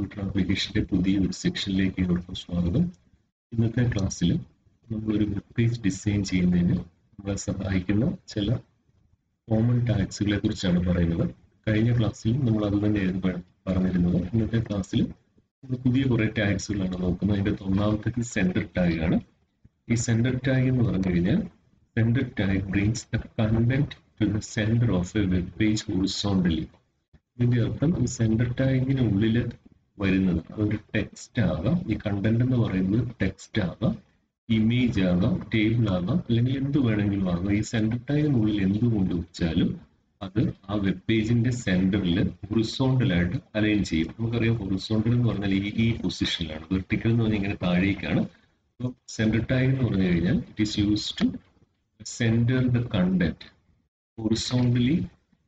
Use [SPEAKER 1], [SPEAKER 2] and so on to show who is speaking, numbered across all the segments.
[SPEAKER 1] Computer ആപ്ലിക്കേഷന്റെ പുതിയ ഒരു സെക്ഷനിലേക്ക് ഏവർക്കും സ്വാഗതം ഇന്നത്തെ ക്ലാസ്സിൽ നമ്മളൊരു വെബ് പേജ് ഡിസൈൻ ചെയ്യുന്നതിന് നമ്മളെ സഹായിക്കുന്ന ചില കോമൺ ടാഗ്സുകളെ കുറിച്ചാണ് പറയുന്നത് കഴിഞ്ഞ ക്ലാസ്സിൽ നമ്മൾ അത് തന്നെയായിരുന്നു പ- പറഞ്ഞിരുന്നത് ഇന്നത്തെ ക്ലാസ്സിൽ നമ്മൾ പുതിയ കുറെ ടാഗ്സുകളാണ് നോക്കുന്നത് അതിന്റെ ഒന്നാമത്തേത് സെന്റർ ടാഗ് ആണ് ഈ സെന്റർ ടാഗ് എന്ന് പറഞ്ഞു കഴിഞ്ഞാൽ centre tag brings the content to the centre of a web page horizontally ഇതിന്റെ അർത്ഥം ഈ സെന്റർ ടാഗിനുള്ളിൽ വരുന്നത് അതൊരു ടെക്സ്റ്റ് ആകാം ഈ കണ്ടന്റ് എന്ന് പറയുന്നത് ടെക്സ്റ്റ് ആകാം ഇമേജ് ആകാം ടേബിൾ ആകാം അല്ലെങ്കിൽ എന്ത് വേണമെങ്കിലും ആകാം ഈ സെന്റർ ടാഗിനുള്ളിൽ എന്ത് കൊണ്ടുവച്ചാലും അത് ആ വെബ് പേജിന്റെ സെന്ററിൽ ഹൊറിസോണ്ടലായിട്ട് അലൈൻ ചെയ്യും നമുക്കറിയാം ഹൊറിസോണ്ടൽ എന്ന് പറഞ്ഞാൽ ഈ ഈ പൊസിഷനിലാണ് വെർട്ടിക്കൽ എന്ന് പറഞ്ഞാൽ ഇങ്ങനെ താഴേക്കാണ് അപ്പോൾ സെന്റർ ടാഗ് എന്ന് പറഞ്ഞു കഴിഞ്ഞാൽ it is use to centre the content horizontally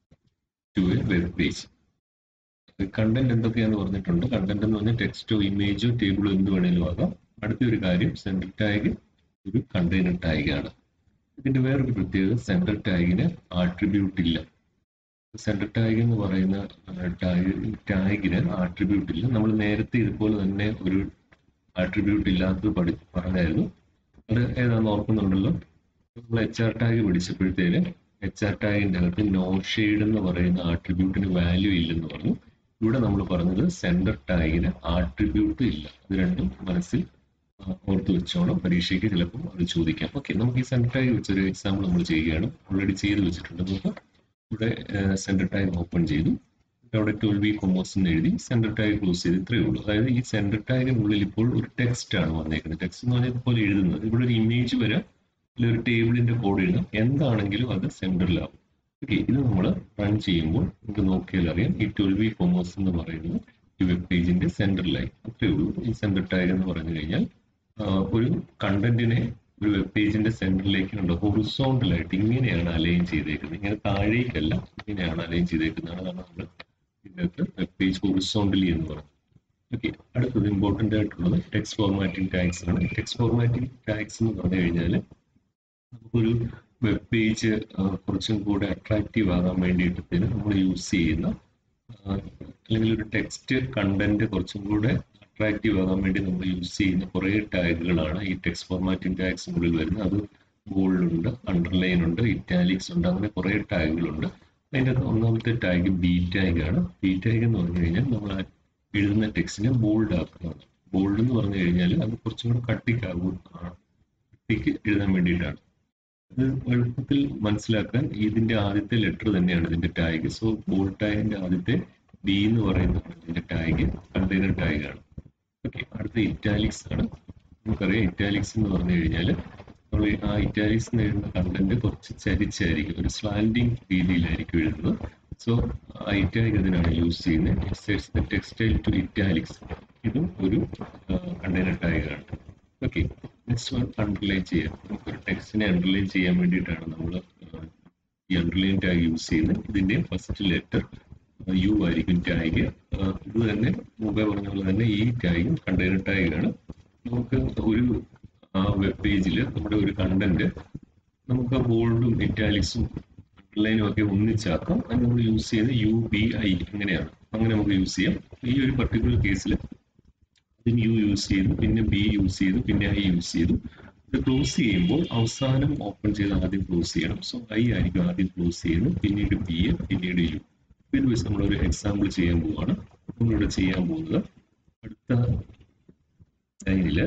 [SPEAKER 1] to a web page content എന്തൊക്കെയാന്ന് പറഞ്ഞിട്ടുണ്ട് കണ്ടന്റ് എന്ന് പറഞ്ഞാൽ ടെക്സ്റ്റോ ഇമേജോ ടേബിളോ എന്ത് വേണേലും ആകാം അടുത്ത ഒരു കാര്യം സെൻട്രൽ ടാഗ് ഒരു കണ്ടെയ്നർ ടാഗ് ആണ് ഇതിന്റെ വേറൊരു പ്രത്യേകത സെൻട്രൽ ടാഗിന് ആട്രിബ്യൂട്ട് ഇല്ല സെൻട്രൽ ടാഗ് എന്ന് പറയുന്ന ടാഗ് ടാഗിന് ആട്രിബ്യൂട്ട് ഇല്ല നമ്മൾ നേരത്തെ ഇതുപോലെ തന്നെ ഒരു ആട്രിബ്യൂട്ട് ഇല്ലാത്തത് പഠി പറഞ്ഞായിരുന്നു അത് ഏതാണെന്ന് ഓർക്കുന്നുണ്ടല്ലോ നമ്മൾ എച്ച് ആർ ടാഗ് പഠിച്ചപ്പോഴത്തേന് എച്ച് ആർ ടാഗിന്റെ അകത്ത് നോ ഷെയ്ഡ് എന്ന് പറയുന്ന ആട്രിബ്യൂട്ടിന് വാല്യൂ ഇല്ലെന്ന് പറഞ്ഞു ഇവിടെ നമ്മൾ പറഞ്ഞത് സെന്റർ ടാഗിന് ആട്രിബ്യൂട്ട് ഇല്ല ഇത് രണ്ടും മനസ്സിൽ ആ, ഓർത്ത് വെച്ചോണം പരീക്ഷയ്ക്ക് ചിലപ്പോൾ അത് ചോദിക്കാം ഓക്കെ നമുക്ക് ഈ സെന്റർ ടാഗ് വെച്ചൊരു എക്സാമ്പിൾ നമ്മൾ ചെയ്യുകയാണ് ഓൾറെഡി ചെയ്ത് വെച്ചിട്ടുണ്ട് നമുക്ക് ഇവിടെ സെന്റർ ടാഗ് ഓപ്പൺ ചെയ്തു അവിടെ ട്വൽവ് വി കൊമേഴ്സ് എന്ന് എഴുതി സെന്റർ ടാഗ് ക്ലോസ് ചെയ്ത് ഇത്രയേ ഉള്ളൂ അതായത് ഈ സെന്റർ ടാഗിനുള്ളിൽ ഇപ്പോൾ ഒരു ടെക്സ്റ്റ് ആണ് വന്നേക്കുന്നത് ടെക്സ്റ്റ് എന്ന് പറഞ്ഞാൽ ഇതുപോലെ എഴുതുന്നത് ഇവിടെ ഒരു ഇമേജ് വരാം അല്ലെങ്കിൽ ഒരു ടേബിളിന്റെ കോഡ് എഴുതാം എന്താണെങ്കിലും അത് സെന്ററിലാവും ഓക്കെ ഇത് നമ്മൾ റൺ ചെയ്യുമ്പോൾ നമുക്ക് നോക്കിയാൽ അറിയാം ഈ ട്വൽവ് വി കൊമേഴ്സ് എന്ന് പറയുന്നത് ഈ വെബ് പേജിന്റെ സെന്ററിലായി അത്രയേ ഉള്ളൂ ഈ സെന്റർ ടാഗ് എന്ന് പറഞ്ഞു കഴിഞ്ഞാൽ ആ, ഒരു കണ്ടന്റിനെ ഒരു വെബ് പേജിന്റെ സെന്ററിലേക്ക് ഉണ്ട് ഹൊറിസോണ്ടലായിട്ട് ഇങ്ങനെയാണ് അലൈൻ ചെയ്തേക്കുന്നത് ഇങ്ങനെ താഴേക്കല്ല ഇങ്ങനെയാണ് അലൈൻ ചെയ്തേക്കുന്നത് അതാണ് നമ്മൾ ഇതിനകത്ത് വെബ് പേജ് ഹൊറിസോണ്ടലി എന്ന് പറയുന്നത് ഓക്കെ അടുത്തത് ഇമ്പോർട്ടന്റ് ആയിട്ടുള്ളത് ടെക്സ്റ്റ് ഫോർമാറ്റിംഗ് ടാഗ്സ് ആണ് ടെക്സ്റ്റ് ഫോർമാറ്റിംഗ് ടാഗ്സ് എന്ന് പറഞ്ഞു കഴിഞ്ഞാൽ നമുക്കൊരു വെബ് പേജ് കുറച്ചും കൂടെ അട്രാക്റ്റീവ് ആകാൻ വേണ്ടിയിട്ട് നമ്മൾ യൂസ് ചെയ്യുന്ന ആ, അല്ലെങ്കിൽ ഒരു ടെക്സ്റ്റ് കണ്ടന്റ് കുറച്ചും കൂടെ അട്രാക്റ്റീവ് ആകാൻ വേണ്ടി നമ്മൾ യൂസ് ചെയ്യുന്ന കുറേ ടാഗുകളാണ് ഈ ടെക്സ്റ്റ് ഫോർമാറ്റിംഗ് ടാഗ്സിനുള്ളിൽ വരുന്നത് അത് ബോൾഡ് ഉണ്ട് അണ്ടർലൈൻ ഉണ്ട് ഇറ്റാലിക്സ് ഉണ്ട് അങ്ങനെ കുറേ ടാഗുകളുണ്ട് അതിൻ്റെ അകത്ത് ഒന്നാമത്തെ ടാഗ് ബി ടാഗ് ആണ് ബി ടാഗ് എന്ന് പറഞ്ഞു കഴിഞ്ഞാൽ നമ്മൾ ആ എഴുതുന്ന ടെക്സ്റ്റിനെ ബോൾഡ് ആക്കുന്നതാണ് ബോൾഡ് എന്ന് പറഞ്ഞു കഴിഞ്ഞാൽ അത് കുറച്ചും കൂടെ കട്ടിക്കാകും കട്ടിക്ക് എഴുതാൻ വേണ്ടിയിട്ടാണ് ഇത് എളുപ്പത്തിൽ മനസ്സിലാക്കാൻ ഇതിന്റെ ആദ്യത്തെ ലെറ്റർ തന്നെയാണ് ഇതിന്റെ ടാഗ് സോ ബോൾ ടാഗിന്റെ ആദ്യത്തെ ബി എന്ന് പറയുന്നത് ഇതിന്റെ ടാഗ് കണ്ടെയ്നർ ടാഗ് ആണ് ഓക്കെ അടുത്ത ഇറ്റാലിക്സ് ആണ് നമുക്കറിയാം ഇറ്റാലിക്സ് എന്ന് പറഞ്ഞു കഴിഞ്ഞാൽ നമ്മൾ ആ ഇറ്റാലിക്സ് എന്ന് എഴുതുന്ന കണ്ടന്റ് കുറച്ച് ചരിച്ചായിരിക്കും ഒരു സ്ലാൻഡിങ് രീതിയിലായിരിക്കും എഴുതുന്നത് സോ ആ ഇറ്റാലിക് അതിനാണ് യൂസ് ചെയ്യുന്നത് ടെക്സ്റ്റൈൽ ടു ഇറ്റാലിക്സ് ഇതും ഒരു കണ്ടെയ്നർ ടാഗ് ആണ് ഓക്കെ നെക്സ്റ്റ് വൺ അണ്ടർലൈൻ ചെയ്യാം നമുക്കൊരു ടെക്സ്റ്റിനെ അണ്ടർലൈൻ ചെയ്യാൻ വേണ്ടിയിട്ടാണ് നമ്മൾ ഈ അണ്ടർലൈൻ ടാഗ് യൂസ് ചെയ്യുന്നത് ഇതിന്റെ ഫസ്റ്റ് ലെറ്റർ യു ആയിരിക്കും ടാഗ് ഇത് തന്നെ മുമ്പേ പറഞ്ഞ പോലെ തന്നെ ഈ ടാഗും കണ്ടെയ്നർ ടാഗാണ് നമുക്ക് ഒരു വെബ് പേജിൽ നമ്മുടെ ഒരു കണ്ടന്റ് നമുക്ക് ബോൾഡും ഇറ്റാലിക്സും അണ്ടർലൈനും ഒക്കെ ഒന്നിച്ചാക്കാം അത് നമ്മൾ യൂസ് ചെയ്യുന്നത് യു ബി ഐ അങ്ങനെയാണ് അങ്ങനെ നമുക്ക് യൂസ് ചെയ്യാം ഈ ഒരു പർട്ടിക്കുലർ കേസിൽ ആദ്യം യു യൂസ് ചെയ്തു പിന്നെ ബി യൂസ് ചെയ്തു പിന്നെ ഐ യൂസ് ചെയ്തു ഇത് ക്ലോസ് ചെയ്യുമ്പോൾ അവസാനം ഓപ്പൺ ചെയ്ത് ആദ്യം ക്ലോസ് ചെയ്യണം സോ ഐ ആയിരിക്കും ആദ്യം ക്ലോസ് ചെയ്യുന്നത് പിന്നീട് ബി പിന്നീട് യു ഇത് വെച്ച് നമ്മളൊരു എക്സാമ്പിൾ ചെയ്യാൻ പോവാണ് നമ്മളിവിടെ ചെയ്യാൻ പോകുന്നത് അടുത്ത ലൈനില്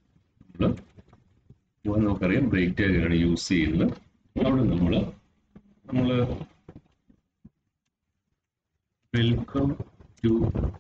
[SPEAKER 1] നമ്മൾ നമുക്കറിയാം ബ്രേക്ക് ടാഗ് ആണ് യൂസ് ചെയ്യുന്നത് അവിടെ നമ്മൾ നമ്മൾ വെൽക്കം ടു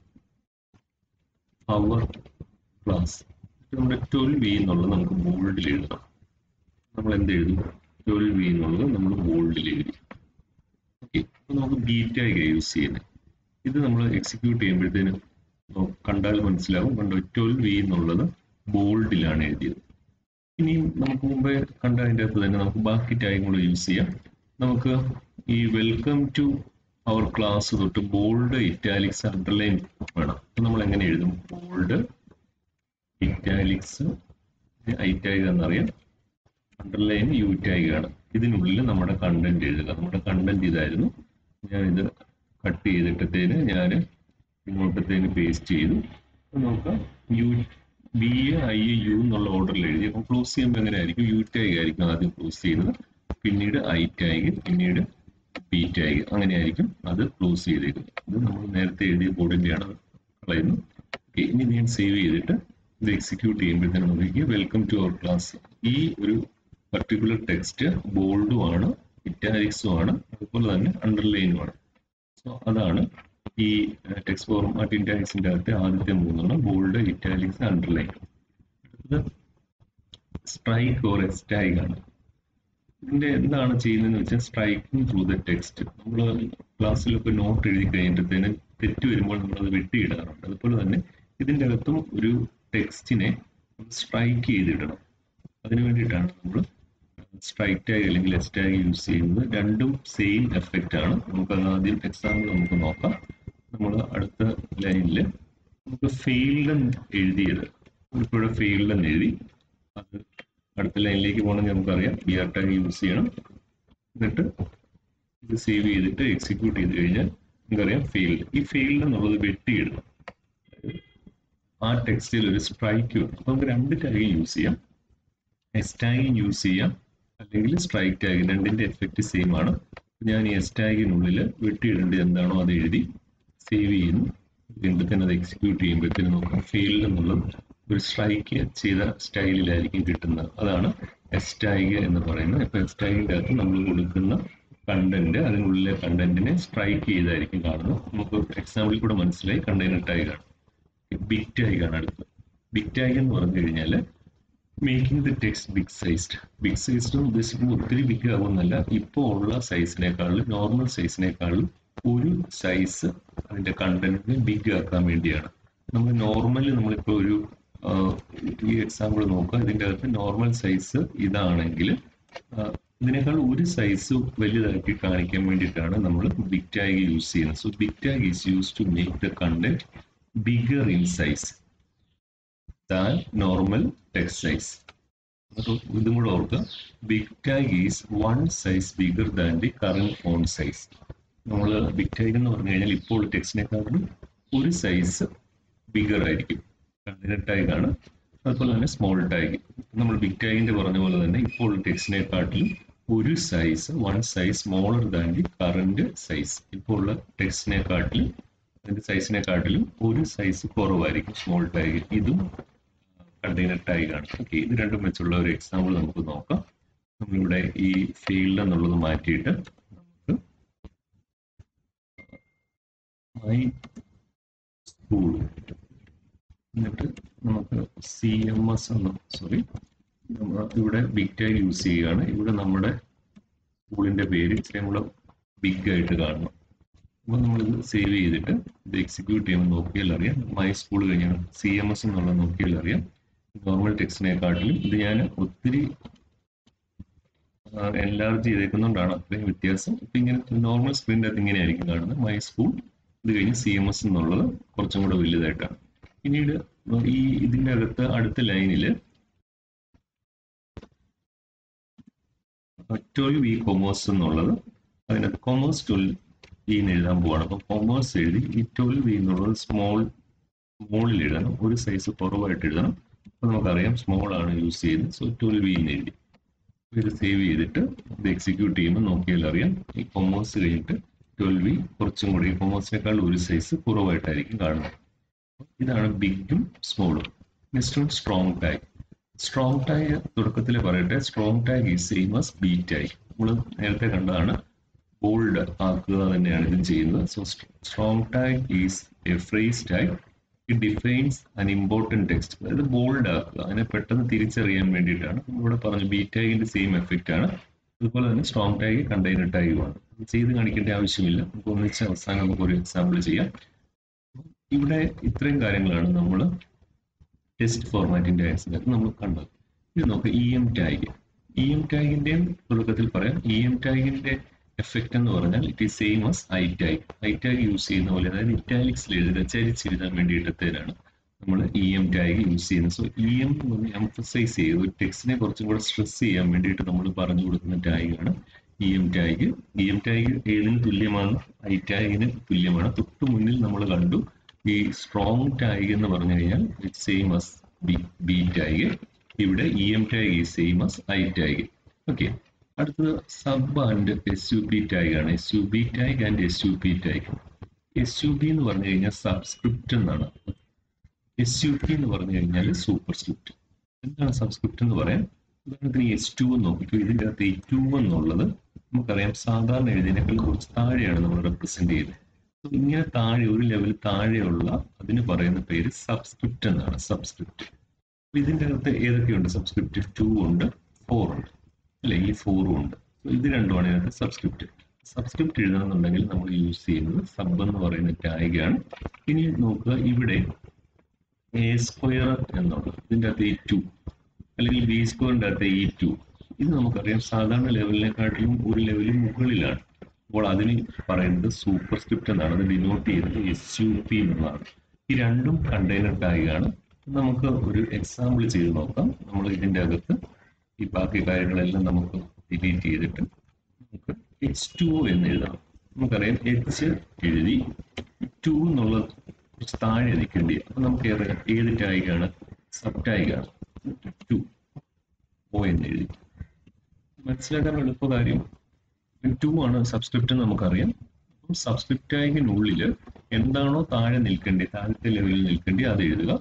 [SPEAKER 1] അവർ ക്ലാസ് നമ്മുടെ ട്വൽവ് വി എന്നുള്ളത് നമുക്ക് ബോൾഡിൽ എഴുതാം നമ്മൾ എന്ത് എഴുതും ട്വൽവ് വി എന്നുള്ളത് നമ്മൾ ബോൾഡിൽ എഴുതി ഓക്കെ അപ്പൊ നമുക്ക് ബീറ്റായി യൂസ് ചെയ്യുന്നത് ഇത് നമ്മൾ എക്സിക്യൂട്ട് ചെയ്യുമ്പോഴത്തേനും കണ്ടാൽ മനസ്സിലാവും കണ്ടോ ട്വൽവ് വി എന്നുള്ളത് ബോൾഡിലാണ് എഴുതിയത് ഇനിയും നമുക്ക് മുമ്പേ കണ്ട അതിൻ്റെ അകത്ത് തന്നെ നമുക്ക് ബാക്കി ടാഗുകൾ യൂസ് ചെയ്യാം നമുക്ക് ഈ വെൽക്കം ടു അവർ ക്ലാസ് തൊട്ട് ബോൾഡ് ഇറ്റാലിക്സ് അണ്ടർലൈൻ വേണം അപ്പൊ നമ്മൾ എങ്ങനെ എഴുതും ബോൾഡ് ഇറ്റാലിക്സ് ഐ ടാഗ് എന്നറിയാം അണ്ടർലൈൻ യു ടാഗ് ആണ് ഇതിനുള്ളിൽ നമ്മുടെ കണ്ടന്റ് എഴുതുക നമ്മുടെ കണ്ടന്റ് ഇതായിരുന്നു ഞാൻ ഇത് കട്ട് ചെയ്തിട്ടത്തേന് ഞാൻ ഇങ്ങോട്ടത്തേന് പേസ്റ്റ് ചെയ്തു നോക്കാം U B A I A U എന്നുള്ള ഓർഡറിൽ എഴുതി അപ്പം ക്ലോസ് ചെയ്യുമ്പോൾ എങ്ങനെ ആയിരിക്കും യു ടാഗ് ആയിരിക്കും ആദ്യം ക്ലോസ് ചെയ്യുന്നത് പിന്നീട് ഐ ടാഗ് പിന്നീട് ബി ടാഗ് അങ്ങനെയായിരിക്കും അത് ക്ലോസ് ചെയ്തേക്കുന്നത് ഇത് നമ്മൾ നേരത്തെ എഴുതിയ ബോർഡിൻ്റെയാണ് കളയുന്നു ഓക്കെ ഇനി ഞാൻ സേവ് ചെയ്തിട്ട് ഇത് എക്സിക്യൂട്ട് ചെയ്യുമ്പോഴത്തേനും നോക്കിക്കുക വെൽക്കം ടു അവർ ക്ലാസ് ഈ ഒരു പർട്ടിക്കുലർ ടെക്സ്റ്റ് ബോൾഡും ആണ് ഇറ്റാലിക്സും ആണ് അതുപോലെ തന്നെ അണ്ടർലൈനും ആണ് സോ അതാണ് ഈ ടെക്സ്റ്റ് ഫോർമാറ്റ് ഇറ്റാലിക്സിന്റെ അകത്തെ ആദ്യത്തെ മൂന്നെണ്ണം ബോൾഡ് ഇറ്റാലിക്സ് അണ്ടർലൈൻ അടുത്തത് സ്ട്രൈക്ക് ഓർ എസ്റ്റാഗ് ആണ് ഇതിന്റെ എന്താണ് ചെയ്യുന്നതെന്ന് വെച്ചാൽ സ്ട്രൈക്കിംഗ് ത്രൂ ദ ടെക്സ്റ്റ് നമ്മൾ ക്ലാസ്സിലൊക്കെ നോട്ട് എഴുതി കഴിയുമ്പോഴത്തേന് തെറ്റ് വരുമ്പോൾ നമ്മൾ അത് വെട്ടിയിടാറുണ്ട് അതുപോലെ തന്നെ ഇതിന്റെ അകത്തും ഒരു ടെക്സ്റ്റിനെ സ്ട്രൈക്ക് ചെയ്തിടണം അതിനു വേണ്ടിയിട്ടാണ് നമ്മൾ സ്ട്രൈക്ക് ടാഗ് അല്ലെങ്കിൽ എസ് ടാഗ് യൂസ് ചെയ്യുന്നത് രണ്ടും സെയിം എഫക്റ്റ് ആണ് നമുക്ക് അത് ആദ്യം എക്സാമ്പിൾ നമുക്ക് നോക്കാം നമ്മൾ അടുത്ത ലൈനിൽ നമുക്ക് ഫെയിൽഡ് എഴുതിയത് ഇപ്പോൾ ഫെയിൽഡ് എന്ന് എഴുതി അത് അടുത്ത ലൈനിലേക്ക് പോകണമെങ്കിൽ നമുക്കറിയാം ബി ആർ ടാഗ് യൂസ് ചെയ്യണം എന്നിട്ട് ഇത് സേവ് ചെയ്തിട്ട് എക്സിക്യൂട്ട് ചെയ്ത് കഴിഞ്ഞാൽ നമുക്കറിയാം ഫെയിൽഡ് ഈ ഫെയിൽഡ് എന്നുള്ളത് വെട്ടിയിടണം ആ ടെക്സ്റ്റിൽ ഒരു സ്ട്രൈക്ക് വരും അപ്പൊ നമുക്ക് രണ്ട് ടാഗ് യൂസ് ചെയ്യാം എസ് ടാഗ് യൂസ് ചെയ്യാം അല്ലെങ്കിൽ സ്ട്രൈക്ക് ടാഗ് രണ്ടിന്റെ എഫക്റ്റ് സെയിം ആണ് ഞാൻ ഈ എസ് ടാഗിനുള്ളിൽ വെട്ടിയിടേണ്ടത് എന്താണോ അത് എഴുതി സേവ് ചെയ്യുന്നു വീണ്ടും തന്നെ അത് എക്സിക്യൂട്ട് ചെയ്യുമ്പോഴത്തേനും നോക്കാം ഫെയിൽഡ് എന്നുള്ളത് ഒരു സ്ട്രൈക്ക് ചെയ്ത സ്റ്റൈലിലായിരിക്കും കിട്ടുന്നത് അതാണ് എസ് ടാഗ് എന്ന് പറയുന്നത് ഇപ്പൊ എസ് ടാഗിന്റെ അകത്ത് നമ്മൾ കൊടുക്കുന്ന കണ്ടന്റ് അതിനുള്ളിലെ കണ്ടന്റിനെ സ്ട്രൈക്ക് ചെയ്തായിരിക്കും കാണുന്നത് നമുക്ക് എക്സാമ്പിളിൽ കൂടെ മനസ്സിലായി കണ്ടെയ്നർ ടാഗ് ആണ് ബിഗ് ടാഗ് ആണ് അടുത്തത് ബിഗ് ടാഗ് എന്ന് പറഞ്ഞു കഴിഞ്ഞാൽ making the text big sized big sized ഉദ്ദേശിക്കുമ്പോൾ ഒത്തിരി ബിഗ് ആവുന്നല്ല ഇപ്പോൾ ഉള്ള സൈസിനേക്കാളും നോർമൽ സൈസിനേക്കാളും ഒരു സൈസ് അതിന്റെ കണ്ടന്റിനെ ബിഗ് ആക്കാൻ വേണ്ടിയാണ് നമ്മൾ നോർമലി നമ്മളിപ്പോൾ ഒരു ഈ എക്സാമ്പിൾ നോക്കുക ഇതിന്റെ അകത്ത് നോർമൽ സൈസ് ഇതാണെങ്കിൽ ഇതിനേക്കാൾ ഒരു സൈസ് വലുതാക്കി കാണിക്കാൻ വേണ്ടിയിട്ടാണ് നമ്മൾ ബിഗ് ടാഗ് യൂസ് ചെയ്യുന്നത് so big tag is use to make the content bigger in size than normal text size അപ്പോൾ ഇതും കൂടെ ഓർക്കുക big tag is one size bigger than the current font size നമ്മൾ ബിഗ് ടാഗ് എന്ന് പറഞ്ഞു കഴിഞ്ഞാൽ ഇപ്പോൾ ടെക്സ്റ്റിനെക്കാളും ഒരു സൈസ് ബിഗർ ആയിരിക്കും കണ്ടിന്യൂ ടാഗ് ആണ് അതുപോലെ തന്നെ സ്മോൾ ടാഗ് നമ്മൾ ബിഗ് ടാഗിന്റെ പറഞ്ഞ പോലെ തന്നെ ഇപ്പോൾ ടെക്സ്റ്റിനെക്കാട്ടിലും ഒരു size one size smaller than the current size ഇപ്പോൾ ഉള്ള ടെക്സ്റ്റിനെക്കാട്ടിലും അതിന്റെ സൈസിനെക്കാട്ടിലും ഒരു സൈസ് കുറവായിരിക്കും സ്മോൾ ടാഗ് ഇതും കണ്ടെയ്നർ ടാഗ് ആണ് ഓക്കെ ഇത് രണ്ടും വെച്ചുള്ള ഒരു എക്സാമ്പിൾ നമുക്ക് നോക്കാം നമ്മളിവിടെ ഈ ഫീൽഡ് എന്നുള്ളത് മാറ്റിയിട്ട് നമുക്ക് മൈ സ്കൂൾ എന്നിട്ട് നമുക്ക് സി എം എസ് എന്ന് സോറി ഇവിടെ ബിഗ് ടാഗ് യൂസ് ചെയ്യുകയാണ് ഇവിടെ നമ്മുടെ സ്കൂളിന്റെ പേര് ഇച്ചിരി കൂടെ ബിഗ് ആയിട്ട് കാണണം അപ്പോൾ നമ്മളിത് സേവ് ചെയ്തിട്ട് ഇത് എക്സിക്യൂട്ട് ചെയ്യുമ്പോൾ നോക്കിയാൽ അറിയാം മൈ സ്കൂൾ കഴിഞ്ഞാൽ സി എം എസ് എന്നുള്ള നോക്കിയാൽ അറിയാം നോർമൽ ടെക്സ്റ്റിനെക്കാട്ടിലും ഇത് ഞാൻ ഒത്തിരി എൻലാർജ് ചെയ്തേക്കുന്നതുകൊണ്ടാണ് അത്രയും വ്യത്യാസം ഇപ്പം ഇങ്ങനെ നോർമൽ സ്ക്രീനിൻ്റെ അകത്ത് ഇങ്ങനെയായിരിക്കും കാണുന്നത് മൈ സ്കൂൾ ഇത് കഴിഞ്ഞ് സി എം എസ് എന്നുള്ളത് കുറച്ചും കൂടെ വലുതായിട്ടാണ് പിന്നീട് ഈ ഇതിൻ്റെ അകത്ത് അടുത്ത ലൈനിൽ ട്വൽവ് ഈ കൊമേഴ്സ് എന്നുള്ളത് അതിനകത്ത് കൊമേഴ്സ് ട്വൽവ് ഈ എഴുതാൻ പോവാണ് അപ്പം കൊമേഴ്സ് എഴുതി ഈ ട്വൽവ് ഈ എന്നുള്ളത് സ്മോൾ സ്മോളിൽ എഴുതണം ഒരു സൈസ് കുറവായിട്ട് എഴുതണം അപ്പോൾ നമുക്കറിയാം സ്മോൾ ആണ് യൂസ് ചെയ്യുന്നത് സോ ട്വൽവ് ഈ എഴുതി ഇത് സേവ് ചെയ്തിട്ട് ഇത് എക്സിക്യൂട്ട് ചെയ്യുമ്പോൾ നോക്കിയാൽ അറിയാം ഈ കൊമേഴ്സ് കഴിഞ്ഞിട്ട് ട്വൽവ് ഈ കുറച്ചും കൂടി ഈ കൊമേഴ്സിനേക്കാൾ ഒരു സൈസ് കുറവായിട്ടായിരിക്കും കാണുന്നത് ഇതാണ് ബിഗും സ്മോളും next one strong tag strong tag തുടക്കത്തിൽ പറയട്ടെ strong tag is same as B tag നമ്മൾ നേരത്തെ കണ്ടതാണ് ബോൾഡ് ആക്കുക തന്നെയാണ് ഇതും ചെയ്യുന്നത് so strong tag is a phrase tag it defines an important text അതായത് ബോൾഡ് ആക്കുക അതിനെ പെട്ടെന്ന് തിരിച്ചറിയാൻ വേണ്ടിയിട്ടാണ് ഇവിടെ പറഞ്ഞു ബി ടാഗിന്റെ സെയിം എഫക്റ്റ് ആണ് അതുപോലെ തന്നെ സ്ട്രോങ് ടാഗ് കണ്ടെയ്നർ ടാഗുമാണ് ചെയ്ത് കാണിക്കേണ്ട ആവശ്യമില്ല നമുക്ക് ഒന്നിച്ച് അവസാനം നമുക്ക് ഒരു എക്സാമ്പിൾ ചെയ്യാം ഇവിടെ ഇത്രയും കാര്യങ്ങളാണ് നമ്മൾ ടെസ്റ്റ് ഫോർമാറ്റിന്റെ ആൻസറിനകത്ത് നമ്മൾ കണ്ടത് ഇത് നോക്കുക E M tag E M ടാഗിന്റെയും തുടക്കത്തിൽ പറയാം ഇ എം ടാഗിന്റെ എഫക്റ്റ് എന്ന് പറഞ്ഞാൽ it is same as I tag I tag use ചെയ്യുന്ന പോലെ അതായത് ഇറ്റാലിക്സിൽ എഴുതുക ചരിച്ചെഴുതാൻ വേണ്ടിയിട്ടത്തേനാണ് നമ്മൾ ഇ എം ടാഗ് യൂസ് ചെയ്യുന്നത് സോ ഇ എം എന്ന് പറഞ്ഞാൽ എംഫസൈസ് ചെയ്യുക ഒരു ടെക്സ്റ്റിനെ കുറച്ചും കൂടെ സ്ട്രെസ് ചെയ്യാൻ വേണ്ടിയിട്ട് നമ്മൾ പറഞ്ഞു കൊടുക്കുന്ന ടാഗാണ് E M tag E M tag ഏതിന് തുല്യമാണ് ഐ ടാഗിന് തുല്യമാണ് തൊട്ട് മുന്നിൽ നമ്മൾ കണ്ടു ഈ സ്ട്രോങ് ടാഗ് എന്ന് പറഞ്ഞു കഴിഞ്ഞാൽ it same as B B tag ഇവിടെ E M tag is same as I tag okay അടുത്തത് sub and S U P tag ആണ് S U B tag and S U P tag S U B എന്ന് പറഞ്ഞു കഴിഞ്ഞാൽ subscript എന്നാണ് S U P എന്ന് പറഞ്ഞു കഴിഞ്ഞാൽ super script എന്താണ് സബ്സ്ക്രിപ്റ്റ് എന്ന് പറയാം ഉദാഹരണത്തിന് എസ് ടു എന്ന് നോക്കിക്കോ ഇതിൻ്റെ അകത്ത് ഈ ടു എന്നുള്ളത് നമുക്കറിയാം സാധാരണ എഴുതിനേക്കാൾ കുറച്ച് താഴെയാണ് നമ്മൾ റെപ്രസെന്റ് ചെയ്യുന്നത് So, ഇങ്ങനെ താഴെ ഒരു ലെവൽ താഴെയുള്ള അതിന് പറയുന്ന പേര് സബ്സ്ക്രിപ്റ്റ് എന്നാണ് സബ്സ്ക്രിപ്റ്റ് ഇതിൻ്റെ അകത്ത് ഏതൊക്കെയുണ്ട് സബ്സ്ക്രിപ്റ്റ് ടു ഉണ്ട് ഫോർ ഉണ്ട് അല്ലെങ്കിൽ ഫോറും ഉണ്ട് So, ഇത് രണ്ടുമാണ് ഇതിനകത്ത് സബ്സ്ക്രിപ്റ്റ് സബ്സ്ക്രിപ്റ്റ് എഴുതണമെന്നുണ്ടെങ്കിൽ നമ്മൾ യൂസ് ചെയ്യുന്നത് സബ് എന്ന് പറയുന്ന ടാഗാണ് ഇനി നോക്കുക ഇവിടെ എ സ്ക്വയർ എന്നുള്ളത് ഇതിൻ്റെ അകത്ത് ഈ ടു അല്ലെങ്കിൽ ബി സ്ക്വയറിൻ്റെ അകത്ത് ഈ ടു ഇത് നമുക്കറിയാം സാധാരണ ലെവലിനെക്കാട്ടിലും ഒരു ലെവലിൽ മുകളിലാണ് അപ്പോൾ അതിന് പറയുന്നത് സൂപ്പർ സ്ക്രിപ്റ്റ് എന്നാണ് അത് ഡിനോട്ട് ചെയ്യുന്നത് എസ് യു പി എന്നുള്ളതാണ് ഈ രണ്ടും കണ്ടെയ്നർ ടാഗാണ് നമുക്ക് ഒരു എക്സാമ്പിൾ ചെയ്ത് നോക്കാം നമ്മൾ ഇതിൻ്റെ അകത്ത് ഈ ബാക്കി കാര്യങ്ങളെല്ലാം നമുക്ക് ഡിലീറ്റ് ചെയ്തിട്ട് നമുക്ക് എച്ച് ടു എന്ന് എഴുതണം നമുക്കറിയാം എച്ച് എഴുതി ടു എന്നുള്ളത് കുറച്ച് താഴെ നിൽക്കേണ്ടി അപ്പൊ നമുക്ക് ഏത് ഏത് ടാഗാണ് സബ് ടാഗാണ് ടു ഓ എന്ന് എഴുതി മനസ്സിലാക്കാൻ എളുപ്പ കാര്യം ടു ആണ് സബ്സ്ക്രിപ്റ്റ് നമുക്കറിയാം അപ്പം സബ്സ്ക്രിപ്റ്റ് ടാഗിനുള്ളിൽ എന്താണോ താഴെ നിൽക്കേണ്ടത് താഴത്തെ ലെവലിൽ നിൽക്കേണ്ടി അത് എഴുതുക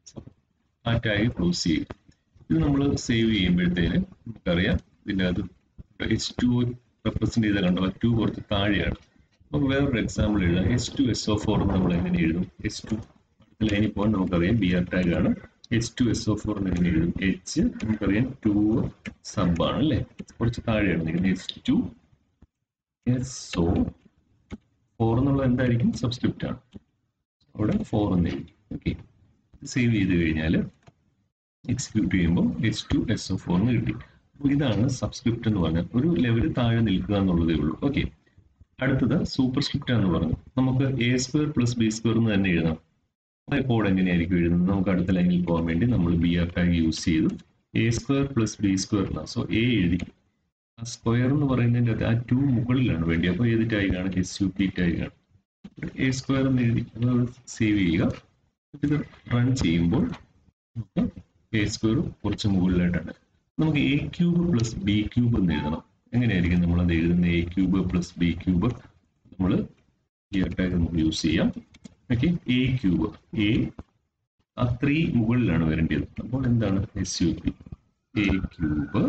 [SPEAKER 1] ആ ടാഗ് ക്ലോസ് ചെയ്യുക ഇത് നമ്മൾ സേവ് ചെയ്യുമ്പോഴത്തേന് നമുക്കറിയാം ഇതിൻ്റെ അത് എച്ച് ടു റെപ്രസെന്റ് ചെയ്ത കണ്ടോ ടു കുറച്ച് താഴെയാണ് അപ്പോൾ വേറൊരു എക്സാമ്പിൾ എഴുതാം S two S O four നമ്മൾ എങ്ങനെ എഴുതും എസ് ടു അടുത്ത ലൈനിൽ പോകാൻ നമുക്കറിയാം ബി ആർ ടാഗ് ആണ് H two S O four എങ്ങനെ എഴുതും എച്ച് നമുക്കറിയാം ടു സബ് ആണ് അല്ലേ കുറച്ച് താഴെയാണ് നിൽക്കുന്നത് S two S O four എന്നുള്ളത് എന്തായിരിക്കും സബ്സ്ക്രിപ്റ്റ് ആണ് അവിടെ ഫോർ എന്ന് എഴുതി ഓക്കെ സേവ് ചെയ്ത് കഴിഞ്ഞാൽ എക്സിക്യൂട്ട് ചെയ്യുമ്പോൾ H two S O four എന്ന് കിട്ടി അപ്പോൾ ഇതാണ് സബ്സ്ക്രിപ്റ്റ് എന്ന് പറഞ്ഞാൽ ഒരു ലെവൽ താഴെ നിൽക്കുക എന്നുള്ളതേ ഉള്ളൂ ഓക്കെ അടുത്തത് സൂപ്പർ സ്ക്രിപ്റ്റ് എന്ന് പറഞ്ഞു നമുക്ക് A square plus B square എന്ന് തന്നെ എഴുതാം കോഡ് എങ്ങനെയായിരിക്കും എഴുതുന്നത് നമുക്ക് അടുത്ത ലൈനിൽ പോകാൻ വേണ്ടി നമ്മൾ ബി ആർ ടാഗ് യൂസ് ചെയ്തു A square plus B square എന്നാണ് സോ എ എഴുതി ആ സ്ക്വയർ എന്ന് പറയുന്നതിൻ്റെ അകത്ത് ആ ടു മുകളിലാണ് വേണ്ടി അപ്പോൾ ഏത് ടാഗാണ് എസ് യു പി ടാഗാണ് എ സ്ക്വയർ എന്ന് എഴുതി അത് സേവ് ചെയ്യുക ഇത് റൺ ചെയ്യുമ്പോൾ നമുക്ക് എ സ്ക്വയർ കുറച്ച് മുകളിലായിട്ടാണ് നമുക്ക് A cube plus B cube എന്ന് എഴുതണം എങ്ങനെയായിരിക്കും നമ്മൾ അത് എഴുതുന്നത് A cube plus B cube നമ്മൾ ഈ ടാഗ് നമുക്ക് യൂസ് ചെയ്യാം ഓക്കെ എ ക്യൂബ് എ ആ ത്രീ മുകളിലാണ് വരേണ്ടത് അപ്പോൾ എന്താണ് S U P A cube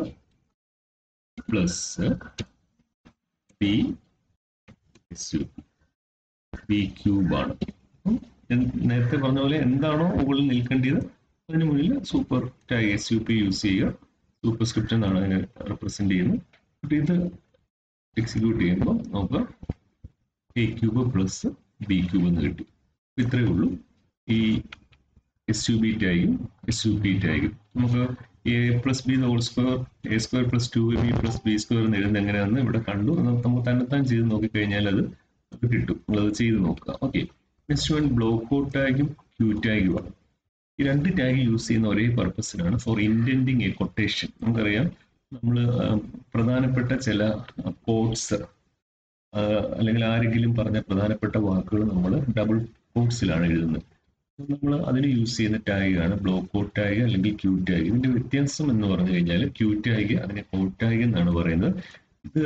[SPEAKER 1] plus B S U P B ക്യൂബാണ് നേരത്തെ പറഞ്ഞ പോലെ എന്താണോ മുകളിൽ നിൽക്കേണ്ടത് അതിന് മുന്നിൽ super tag S U P use ചെയ്യുക സൂപ്പർ സ്ക്രിപ്റ്റ് എന്നാണ് അതിനെ റെപ്രസെന്റ് ചെയ്യുന്നത് അപ്പൊ ഇത് എക്സിക്യൂട്ട് ചെയ്യുമ്പോൾ നമുക്ക് A cube plus B cube എന്ന് കിട്ടി അപ്പൊ ഇത്രയേ ഉള്ളൂ ഈ എസ് യു ബി ടാഗും എസ് യു പി ടാഗും നമുക്ക് A plus B whole square A square plus two B plus B square എന്ന് എഴുതുന്നത് എങ്ങനെയാണെന്ന് ഇവിടെ കണ്ടു നമുക്ക് തന്നെത്താൻ ചെയ്ത് നോക്കിക്കഴിഞ്ഞാൽ അത് അത് കിട്ടും നമ്മളത് ചെയ്ത് നോക്കുക okay next one block out ടാഗും ക്യൂ ടാഗുമാണ് ഈ രണ്ട് ടാഗ് യൂസ് ചെയ്യുന്ന ഒരേ പർപ്പസിനാണ് ഫോർ ഇൻറ്റൻഡിങ് എ കൊട്ടേഷൻ നമുക്കറിയാം നമ്മൾ പ്രധാനപ്പെട്ട ചില കോഡ്സ് അല്ലെങ്കിൽ ആരെങ്കിലും പറഞ്ഞ പ്രധാനപ്പെട്ട വാക്കുകൾ നമ്മൾ ഡബിൾ കോഡ്സിലാണ് എഴുതുന്നത് നമ്മൾ അതിന് യൂസ് ചെയ്യുന്ന ടാഗാണ് ബ്ലോക്ക് ഔട്ട് ടാഗ് അല്ലെങ്കിൽ ക്യൂ ടാഗ് ഇതിന്റെ വ്യത്യാസം എന്ന് പറഞ്ഞു കഴിഞ്ഞാൽ ക്യൂ ടാഗ് അതിനെ കോഡ് ടാഗ് എന്നാണ് പറയുന്നത് ഇത്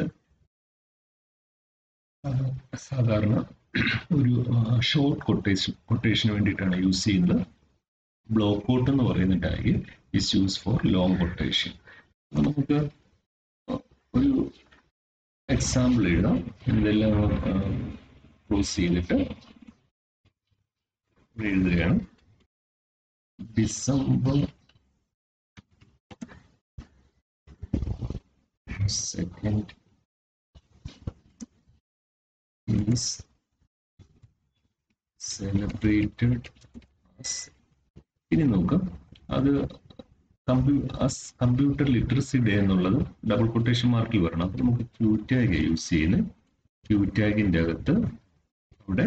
[SPEAKER 1] സാധാരണ ഒരു ഷോർട്ട് കൊട്ടേഷൻ കൊട്ടേഷന് വേണ്ടിയിട്ടാണ് യൂസ് ചെയ്യുന്നത് ബ്ലോക്ക് ഔട്ട് എന്ന് പറയുന്ന tag is use for long quotation നമുക്ക് ഒരു എക്സാമ്പിൾ എഴുതാം ഇതെല്ലാം ക്ലോസ് ചെയ്തിട്ട് എഴുതുകയാണ് December second is celebrated as ഇനി നോക്കാം അത് കമ്പ്യൂ കമ്പ്യൂട്ടർ ലിറ്ററസി ഡേ എന്നുള്ളത് ഡബിൾ കൊട്ടേഷൻ മാർക്കിൽ വരണം അപ്പൊ നമുക്ക് ക്യൂ ടാഗ് യൂസ് ചെയ്യുന്നത് ക്യൂ ടാഗിന്റെ അകത്ത് അവിടെ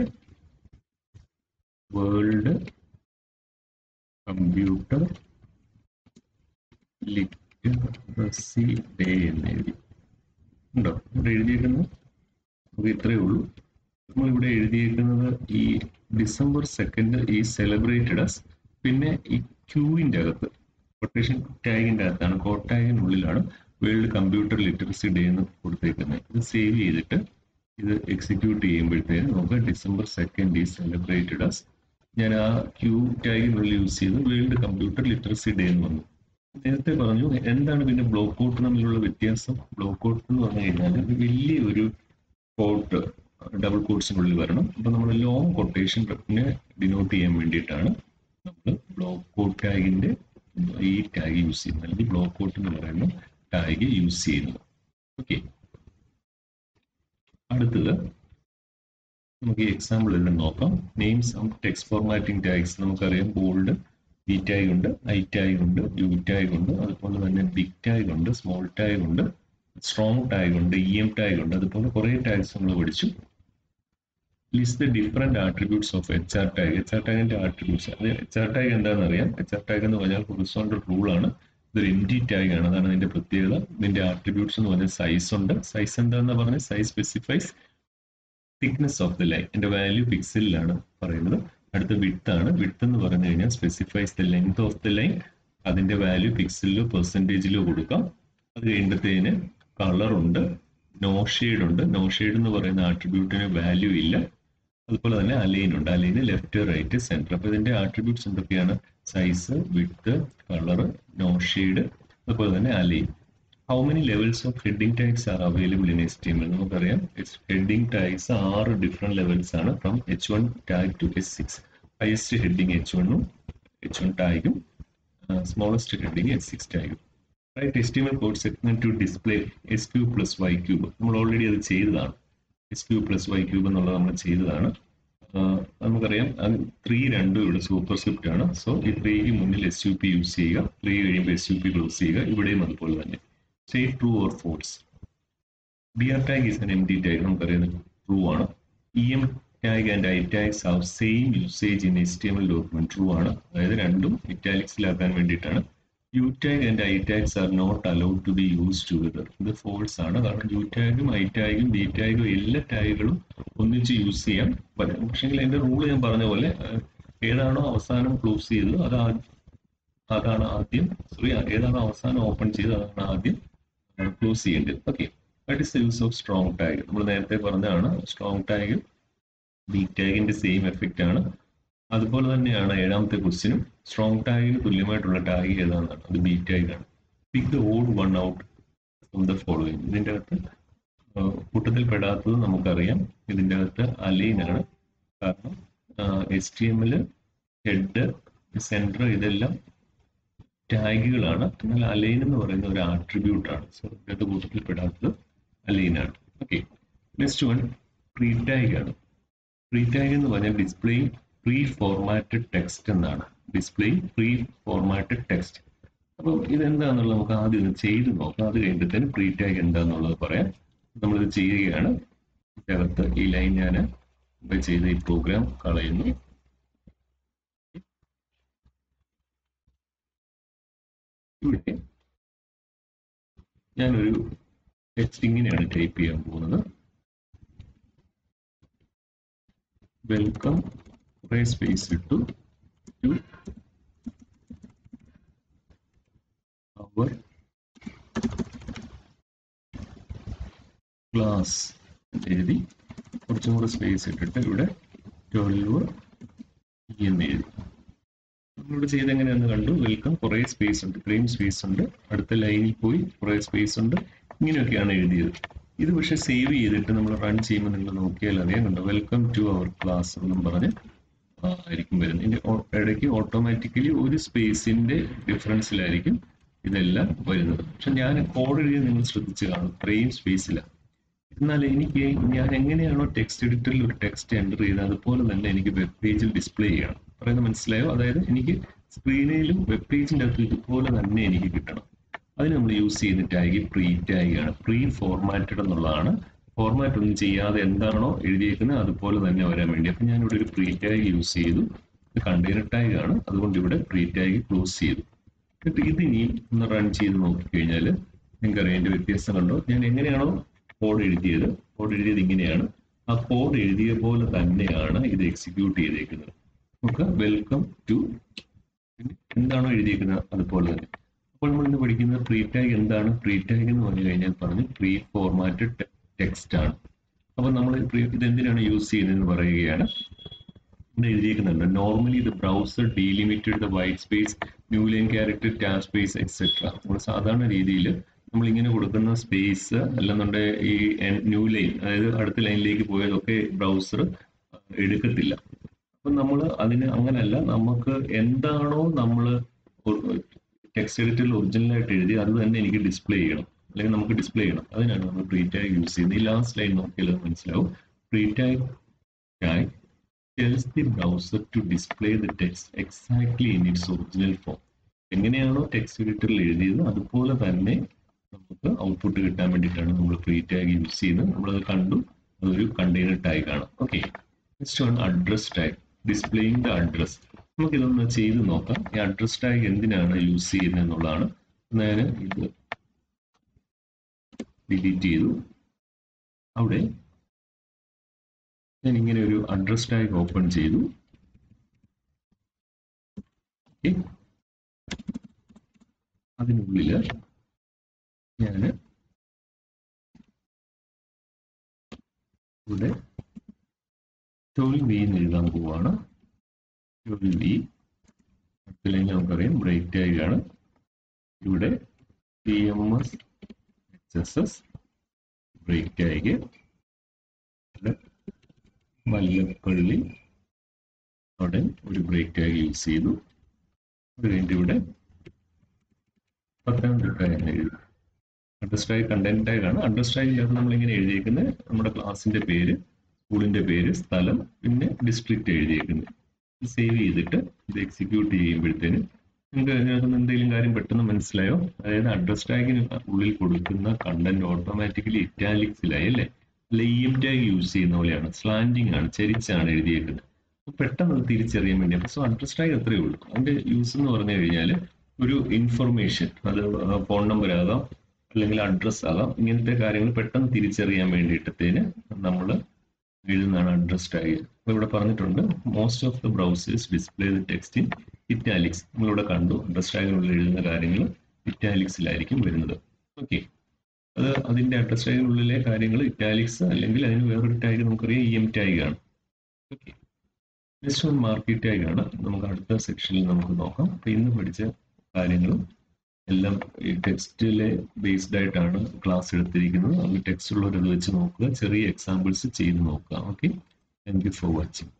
[SPEAKER 1] വേൾഡ് കമ്പ്യൂട്ടർ ലിറ്ററസി ഡേ എന്ന് എഴുതി ഉണ്ടോ ഇവിടെ എഴുതിയിരിക്കുന്നത് നമുക്ക് ഇത്രയേ ഉള്ളൂ നമ്മളിവിടെ എഴുതിയേക്കുന്നത് ഈ December second is celebrated as പിന്നെ ഈ ക്യൂവിൻ്റെ അകത്ത് കൊട്ടേഷൻ ടാഗിൻ്റെ അകത്താണ് കോഡ് ടാഗിനുള്ളിലാണ് വേൾഡ് കമ്പ്യൂട്ടർ ലിറ്ററസി ഡേ എന്ന് കൊടുത്തേക്കുന്നത് ഇത് സേവ് ചെയ്തിട്ട് ഇത് എക്സിക്യൂട്ട് ചെയ്യുമ്പോഴത്തേന് നമുക്ക് December second is celebrated as ഞാൻ ആ ക്യൂ ടാഗിനുള്ളിൽ യൂസ് ചെയ്ത് വേൾഡ് കമ്പ്യൂട്ടർ ലിറ്ററസി ഡേ എന്ന് വന്നു നേരത്തെ പറഞ്ഞു എന്താണ് പിന്നെ ബ്ലോക്ക് ഔട്ട് തമ്മിലുള്ള വ്യത്യാസം ബ്ലോക്ക് ഔട്ട് എന്ന് പറഞ്ഞു കഴിഞ്ഞാൽ ഇത് വലിയ ഒരു കോട്ട് ഡബിൾ കോട്ട്സിനുള്ളിൽ വരണം അപ്പൊ നമ്മൾ ലോങ് കൊട്ടേഷനെ ഡിനോട്ട് ചെയ്യാൻ വേണ്ടിയിട്ടാണ് നമ്മൾ ബ്ലോക്ക് ഔട്ട് ടാഗിന്റെ ഈ ടാഗ് യൂസ് ചെയ്യുന്നത് അല്ലെങ്കിൽ ബ്ലോക്ക് ഔട്ട് എന്ന് പറയുന്ന ടാഗ് യൂസ് ചെയ്യുന്നത് ഓക്കെ അടുത്തത് നമുക്ക് ഈ എക്സാമ്പിൾ എല്ലാം നോക്കാം names of text formatting tags നമുക്കറിയാം ബോൾഡ് ബി ടാഗ് ഉണ്ട് ഐ ടാഗ് ഉണ്ട് യു ടാഗ് ഉണ്ട് അതുപോലെ തന്നെ ബിഗ് ടാഗ് ഉണ്ട് സ്മോൾ ടാഗ് ഉണ്ട് സ്ട്രോങ് ടാഗ് ഉണ്ട് ഇ എം ടാഗ് ഉണ്ട് അതുപോലെ കുറേ ടാഗ്സ് നമ്മൾ പഠിച്ചു list the different attributes of H R tag H R ടാഗിന്റെ ആട്രിബ്യൂട്ട്സ് അത് എച്ച് ആർ ടാഗ് എന്താണെന്ന് അറിയാം എച്ച് ആർ ടാഗ് എന്ന് പറഞ്ഞാൽ ഹൊറിസോണ്ടൽ റൂൾ ആണ് ഇതൊരു എം ടി ടാഗ് ആണ് അതാണ് ഇതിന്റെ പ്രത്യേകത ഇതിന്റെ ആട്രിബ്യൂട്ട്സ് എന്ന് പറഞ്ഞാൽ സൈസ് ഉണ്ട് സൈസ് എന്താണെന്ന് പറഞ്ഞാൽ size specifies thickness of the line എന്റെ വാല്യൂ പിക്സലിലാണ് പറയുന്നത് അടുത്ത വിഡ്ത്ത് ആണ് വിഡ്ത്ത് എന്ന് പറഞ്ഞു കഴിഞ്ഞാൽ specifies the length of the line അതിന്റെ വാല്യൂ പിക്സലിലോ പെർസെൻറ്റേജിലോ കൊടുക്കാം അത് കഴിയുമ്പോഴത്തേന് കളർ ഉണ്ട് നോ ഷെയ്ഡ് ഉണ്ട് നോ ഷെയ്ഡ് എന്ന് പറയുന്ന ആട്രിബ്യൂട്ടിന് വാല്യൂ ഇല്ല അതുപോലെ തന്നെ അലൈൻ ഉണ്ട് അലൈന് ലെഫ്റ്റ് റൈറ്റ് സെന്റർ അപ്പൊ ഇതിന്റെ ആട്രിബ്യൂട്ട്സ് എന്തൊക്കെയാണ് size width colour no shade അതുപോലെ തന്നെ align how many levels of heading tags are available in S T M L നമുക്കറിയാം ഹെഡിംഗ് ടാഗ്സ് ആറ് ഡിഫറെന്റ് ലെവൽസ് ആണ് from H one tag to S six highest heading H വണ്ണും H one ടാഗും smallest heading S six ടാഗും write S T M L code segment to display S Q plus Y cube നമ്മൾ already അത് ചെയ്തതാണ് S Q plus Y cube എന്നുള്ളത് നമ്മൾ ചെയ്തതാണ് നമുക്കറിയാം ത്രീ രണ്ടും ഇവിടെ സൂപ്പർ സ്ക്രിപ്റ്റ് ആണ് സോ ഈ ത്രീക്ക് മുന്നിൽ എസ് യു പി യൂസ് ചെയ്യുക ത്രീ കഴിയുമ്പോൾ എസ് യു പി ക്ലോസ് ചെയ്യുക ഇവിടെയും അതുപോലെ തന്നെ say true or false B R tag is N M D tag നമുക്കറിയാം ട്രൂ ആണ് E M tag and I tags have same usage in S T M L document true ആണ് അതായത് രണ്ടും ഇറ്റാലിക്സിലാക്കാൻ വേണ്ടിയിട്ടാണ് U tag and I tags are not allowed to be use together ഇത് false ആണ് കാരണം യു ടാഗും ഐ ടാഗും ബി ടാഗും എല്ലാ ടാഗുകളും ഒന്നിച്ച് യൂസ് ചെയ്യാം പക്ഷേ അതിന്റെ റൂൾ ഞാൻ പറഞ്ഞ പോലെ ഏതാണോ അവസാനം ക്ലോസ് ചെയ്തത് അത് അതാണ് ആദ്യം സോറി ഏതാണോ അവസാനം ഓപ്പൺ ചെയ്തത് അതാണ് ആദ്യം ക്ലോസ് ചെയ്യേണ്ടത് okay that is use of strong tag നമ്മൾ നേരത്തെ പറഞ്ഞതാണ് സ്ട്രോങ് ടാഗ് ബി ടാഗിന്റെ സെയിം എഫക്റ്റ് ആണ് അതുപോലെ തന്നെയാണ് ഏഴാമത്തെ ക്വസ്റ്റ്യനും സ്ട്രോങ് ടാഗിന് തുല്യമായിട്ടുള്ള ടാഗ് ഏതാണെന്നാണ് അത് ബി ടാഗ് ആണ് pick the odd one out from the following ഇതിൻ്റെ അകത്ത് കൂട്ടത്തിൽ പെടാത്തത് നമുക്കറിയാം ഇതിൻ്റെ അകത്ത് അലൈൻ ആണ് കാരണം എച്ച് ടി എമ്മില് ഹെഡ് സെൻറ്റർ ഇതെല്ലാം ടാഗുകളാണ് എന്നാൽ അലൈൻ എന്ന് പറയുന്ന ഒരു ആട്രിബ്യൂട്ട് ആണ് സോ ഇതിനകത്ത് കൂട്ടത്തിൽ പെടാത്തത് അലൈൻ ആണ് okay next one pre tag ആണ് പ്രീ ടാഗ് എന്ന് പറഞ്ഞാൽ ഡിസ്പ്ലേ പ്രീ ഫോർമാറ്റഡ് ടെക്സ്റ്റ് എന്നാണ് ഡിസ്പ്ലേ പ്രീ ഫോർമാറ്റഡ് ടെക്സ്റ്റ് അപ്പം ഇതെന്താന്നുള്ളത് നമുക്ക് ആദ്യം ഒന്ന് ചെയ്ത് നോക്കാം അത് കഴിഞ്ഞിട്ട് പ്രീ ടാഗ് എന്താന്നുള്ളത് പറയാം നമ്മളിത് ചെയ്യുകയാണ് ഇതിനകത്ത് ഈ ലൈൻ ഞാൻ ചെയ്ത ഈ പ്രോഗ്രാം കളയുന്നു ഇവിടെ ഞാനൊരു ടെക്സ്റ്റ് ഇങ്ങനെയാണ് ടൈപ്പ് ചെയ്യാൻ പോകുന്നത് വെൽക്കം കുറേ സ്പേസ് ഇട്ടു ടു അവർ ക്ലാസ് എഴുതി കുറച്ചും കൂടെ സ്പേസ് ഇട്ടിട്ട് ഇവിടെ ട്വൽവ് എന്ന് എഴുതി നമ്മളിവിടെ ചെയ്ത് എങ്ങനെയാന്ന് കണ്ടു വെൽക്കം കുറേ സ്പേസ് ഉണ്ട് ഇത്രയും സ്പേസ് ഉണ്ട് അടുത്ത ലൈനിൽ പോയി കുറേ സ്പേസ് ഉണ്ട് ഇങ്ങനെയൊക്കെയാണ് എഴുതിയത് ഇത് പക്ഷെ സേവ് ചെയ്തിട്ട് നമ്മൾ റൺ ചെയ്യുമ്പോൾ നിങ്ങൾ നോക്കിയാൽ അറിയാം കണ്ടോ വെൽക്കം ടു അവർ ക്ലാസ് എന്നും പറഞ്ഞ് ആയിരിക്കും വരുന്നത് ഇതിന്റെ ഇടയ്ക്ക് ഓട്ടോമാറ്റിക്കലി ഒരു സ്പേസിന്റെ ഡിഫറൻസിലായിരിക്കും ഇതെല്ലാം വരുന്നത് പക്ഷെ ഞാൻ കോഡ് എഴുതി നിങ്ങൾ ശ്രദ്ധിച്ച് കാണും ഇത്രയും സ്പേസിലാണ് എന്നാൽ എനിക്ക് ഞാൻ എങ്ങനെയാണോ ടെക്സ്റ്റ് എഡിറ്ററിൽ ഒരു ടെക്സ്റ്റ് എൻ്റർ ചെയ്ത് അതുപോലെ തന്നെ എനിക്ക് വെബ് പേജിൽ ഡിസ്പ്ലേ ചെയ്യണം പറയുന്നത് മനസ്സിലായോ അതായത് എനിക്ക് സ്ക്രീനിലും വെബ് പേജിൻ്റെ അകത്ത് ഇതുപോലെ തന്നെ എനിക്ക് കിട്ടണം അതിന് നമ്മൾ യൂസ് ചെയ്യുന്ന ടാഗ് പ്രീ ടാഗ് ആണ് പ്രീ ഫോർമാറ്റഡ് എന്നുള്ളതാണ് ഫോർമാറ്റ് ഒന്നും ചെയ്യാതെ എന്താണോ എഴുതിയേക്കുന്നത് അതുപോലെ തന്നെ വരാൻ വേണ്ടി അപ്പം ഞാൻ ഇവിടെ ഒരു പ്രീ ടാഗ് യൂസ് ചെയ്തു ഇത് കണ്ടെയ്നർ ടാഗ് ആണ് അതുകൊണ്ട് ഇവിടെ പ്രീ ടാഗ് ക്ലോസ് ചെയ്തു എന്നിട്ട് ഇത് ഇനി ഒന്ന് റൺ ചെയ്ത് നോക്കിക്കഴിഞ്ഞാൽ നിങ്ങൾക്കറിയാം എൻ്റെ വ്യത്യാസം കണ്ടോ ഞാൻ എങ്ങനെയാണോ കോഡ് എഴുതിയത് കോഡ് എഴുതിയത് ഇങ്ങനെയാണ് ആ കോഡ് എഴുതിയ പോലെ തന്നെയാണ് ഇത് എക്സിക്യൂട്ട് ചെയ്തേക്കുന്നത് നമുക്ക് വെൽക്കം ടു എന്താണോ എഴുതിയിരിക്കുന്നത് അതുപോലെ തന്നെ അപ്പോൾ നമ്മൾ ഇന്ന് പഠിക്കുന്ന പ്രീ ടാഗ് എന്താണ് പ്രീ ടാഗ് എന്ന് പറഞ്ഞു കഴിഞ്ഞാൽ പറഞ്ഞു പ്രീ ഫോർമാറ്റഡ് ടെക്സ്റ്റ് ആണ് അപ്പോൾ നമ്മൾ ഇത് എന്തിനാണ് യൂസ് ചെയ്യുന്നതെന്ന് പറയുകയാണ് ഇവിടെ എഴുതിയിരിക്കുന്നുണ്ട് normally the browser delimited the white space new line character tab space etcetera നമ്മൾ സാധാരണ രീതിയിൽ നമ്മൾ ഇങ്ങനെ കൊടുക്കുന്ന സ്പേസ് അല്ലെന്നുണ്ടെങ്കിൽ ഈ ന്യൂ ലൈൻ അതായത് അടുത്ത ലൈനിലേക്ക് പോയതൊക്കെ ബ്രൗസർ എടുക്കത്തില്ല അപ്പം നമ്മൾ അതിന് അങ്ങനല്ല നമുക്ക് എന്താണോ നമ്മൾ ടെക്സ്റ്റ് എഡിറ്ററിൽ ഒറിജിനലായിട്ട് എഴുതി അത് തന്നെ എനിക്ക് ഡിസ്പ്ലേ ചെയ്യണം അല്ലെങ്കിൽ നമുക്ക് ഡിസ്പ്ലേ ചെയ്യണം അതിനാണ് നമ്മൾ പ്രീ ടാഗ് യൂസ് ചെയ്യുന്നത് ഈ ലാസ്റ്റ് ലൈൻ നോക്കിയാൽ അത് മനസ്സിലാവും pre tag tag tells the browser to display the text exactly in its original form. എങ്ങനെയാണോ ടെക്സ്റ്റ് എഡിറ്ററിൽ എഴുതിയത് അതുപോലെ തന്നെ നമുക്ക് ഔട്ട്പുട്ട് കിട്ടാൻ വേണ്ടിയിട്ടാണ് നമ്മൾ പ്രീ ടാഗ് യൂസ് ചെയ്യുന്നത് നമ്മളത് കണ്ടു അതൊരു കണ്ടെയ്നർ ടാഗ് ആണ് okay next one address tag displaying the address നമുക്ക് ഇതൊന്ന് ചെയ്ത് നോക്കാം ഈ അഡ്രസ് ടാഗ് എന്തിനാണ് യൂസ് ചെയ്യുന്നത് എന്നുള്ളതാണ് ഞാൻ ഇത് ഡിലീറ്റ് ചെയ്തു അവിടെ ഞാൻ ഇങ്ങനെ ഒരു അഡ്രസ് ടാഗ് ഓപ്പൺ ചെയ്തു അതിനുള്ളിൽ ഞാൻ ഇവിടെ ട്വൽവ് വി എന്ന് എഴുതാൻ പോവാണ് ട്വൽവ് വി അടുത്തില്ലെങ്കിൽ നമുക്കറിയാം ബ്രേക്ക് ടാഗ് ആണ് ഇവിടെ P M S H S S break tag Mallappally അവിടെ ഒരു ബ്രേക്ക് ടാഗ് യൂസ് ചെയ്തു അത് കഴിഞ്ഞിട്ട് ഇവിടെ പത്തനംതിട്ട എന്ന് എഴുതി അഡ്രസ് ടാഗ് കണ്ടന്റ് ടാഗ് ആണ് അഡ്രസ് ടാഗിനകത്ത് നമ്മൾ ഇങ്ങനെ എഴുതിയേക്കുന്നത് നമ്മുടെ ക്ലാസിന്റെ പേര് സ്കൂളിന്റെ പേര് സ്ഥലം പിന്നെ ഡിസ്ട്രിക്റ്റ് എഴുതിയേക്കുന്നത് സേവ് ചെയ്തിട്ട് ഇത് എക്സിക്യൂട്ട് ചെയ്യുമ്പോഴത്തേന് നിങ്ങൾക്ക് അതിനകത്ത് എന്തെങ്കിലും കാര്യം പെട്ടെന്ന് മനസ്സിലായോ അതായത് അഡ്രസ് ടാഗിന് ഉള്ളിൽ കൊടുക്കുന്ന കണ്ടന്റ് ഓട്ടോമാറ്റിക്കലി ഇറ്റാലിക്സിലായി അല്ലേ അല്ല ഇ എം ടാഗ് യൂസ് ചെയ്യുന്ന പോലെയാണ് സ്ലാൻഡിങ് ആണ് ചരിച്ചാണ് എഴുതിയേക്കുന്നത് പെട്ടെന്ന് അത് തിരിച്ചറിയാൻ വേണ്ടി സോ അഡ്രസ് ടാഗ് അത്രയേ ഉള്ളൂ അതിന്റെ യൂസ് എന്ന് പറഞ്ഞു കഴിഞ്ഞാൽ ഒരു ഇൻഫർമേഷൻ അത് ഫോൺ നമ്പർ ആകാം അല്ലെങ്കിൽ അഡ്രസ് ആകാം ഇങ്ങനത്തെ കാര്യങ്ങൾ പെട്ടെന്ന് തിരിച്ചറിയാൻ വേണ്ടിയിട്ടത്തേന് നമ്മൾ എഴുതുന്നതാണ് അഡ്രസ് ടാഗ് ഇവിടെ പറഞ്ഞിട്ടുണ്ട് most of the browsers display the text in italics നമ്മളിവിടെ കണ്ടു അഡ്രസ് ടാഗിനുള്ളിൽ എഴുതുന്ന കാര്യങ്ങൾ ഇറ്റാലിക്സിലായിരിക്കും വരുന്നത് ഓക്കെ അത് അതിന്റെ അഡ്രസ് ടാഗിനുള്ളിലെ കാര്യങ്ങൾ ഇറ്റാലിക്സ് അല്ലെങ്കിൽ അതിന് വേറൊരു ടാഗ് നമുക്കറിയാം ഇ എം ടാഗ് ആണ് okay next one market tag ആണ് നമുക്ക് അടുത്ത സെക്ഷനിൽ നമുക്ക് നോക്കാം അപ്പൊ ഇന്ന് പഠിച്ച കാര്യങ്ങളും എല്ലാം ഈ ടെക്സ്റ്റിലെ ബേസ്ഡ് ആയിട്ടാണ് ക്ലാസ് എടുത്തിരിക്കുന്നത് അത് ടെക്സ്റ്റ് ഉള്ളവരത് വെച്ച് നോക്കുക ചെറിയ എക്സാമ്പിൾസ് ചെയ്ത് നോക്കുക okay thank you for watching